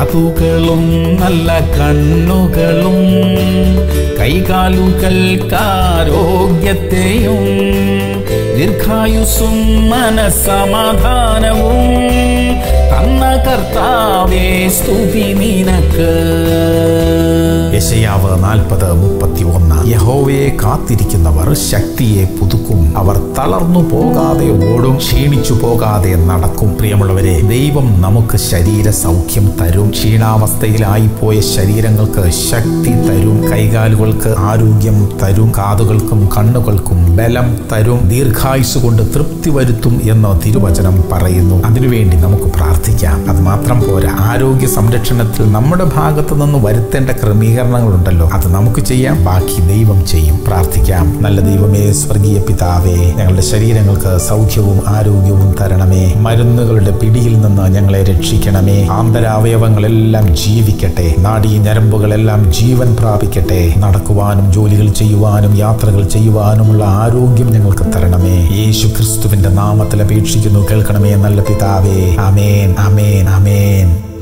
കാതുകളും നല്ല കണ്ണുകളും കൈകാലുകൾക്കാരോഗ്യത്തെയും ദീർഘായുസ്സും മനസമാധാനവും തന്ന കർത്താവേ സ്തുതി നിനക്ക് യശയാവ് നാൽപ്പത് മുപ്പത്തി ഒന്ന് യഹോവയെ കാത്തിരിക്കുന്നവർ ശക്തിയെ പുതുക്കും അവർ തളർന്നു പോകാതെ ഓടും ക്ഷീണിച്ചു പോകാതെ നടക്കും പ്രിയമുള്ളവരെ ദൈവം നമുക്ക് ശരീര സൗഖ്യം തരും ക്ഷീണാവസ്ഥയിലായി പോയ ശരീരങ്ങൾക്ക് ശക്തി തരും കൈകാലുകൾക്ക് ആരോഗ്യം തരും കാതുകൾക്കും കണ്ണുകൾക്കും ബലം തരും ദീർഘായുസ് കൊണ്ട് തൃപ്തി വരുത്തും എന്ന് തിരുവചനം പറയുന്നു അതിനുവേണ്ടി നമുക്ക് പ്രാർത്ഥിക്കാം അത് മാത്രം പോരാ ആരോഗ്യ സംരക്ഷണത്തിൽ നമ്മുടെ ഭാഗത്തു നിന്ന് വരുത്തേണ്ട ക്രമീകരണങ്ങളുണ്ടല്ലോ അത് നമുക്ക് ചെയ്യാം ബാക്കി ദൈവം ചെയ്യും പ്രാർത്ഥിക്കാം നല്ല ദൈവമേ സ്വർഗീയ പിതാവേ ഞങ്ങളുടെ ശരീരങ്ങൾക്ക് സൗഖ്യവും ആരോഗ്യവും തരണമേ മരുന്നുകളുടെ പിടിയിൽ നിന്ന് ഞങ്ങളെ രക്ഷിക്കണമേ ആന്തരാവയവങ്ങളെല്ലാം ജീവിക്കട്ടെ നാഡീ ഞരമ്പുകളെല്ലാം ജീവൻ പ്രാപിക്കട്ടെ നടക്കുവാനും ജോലികൾ ചെയ്യുവാനും യാത്രകൾ ചെയ്യുവാനുമുള്ള ആരോഗ്യം ഞങ്ങൾക്ക് തരണമേ യേശു ക്രിസ്തുവിന്റെ നാമത്തിൽ അപേക്ഷിക്കുന്നു കേൾക്കണമേ നല്ല പിതാവേ അമേൻ അമേൻ അമേൻ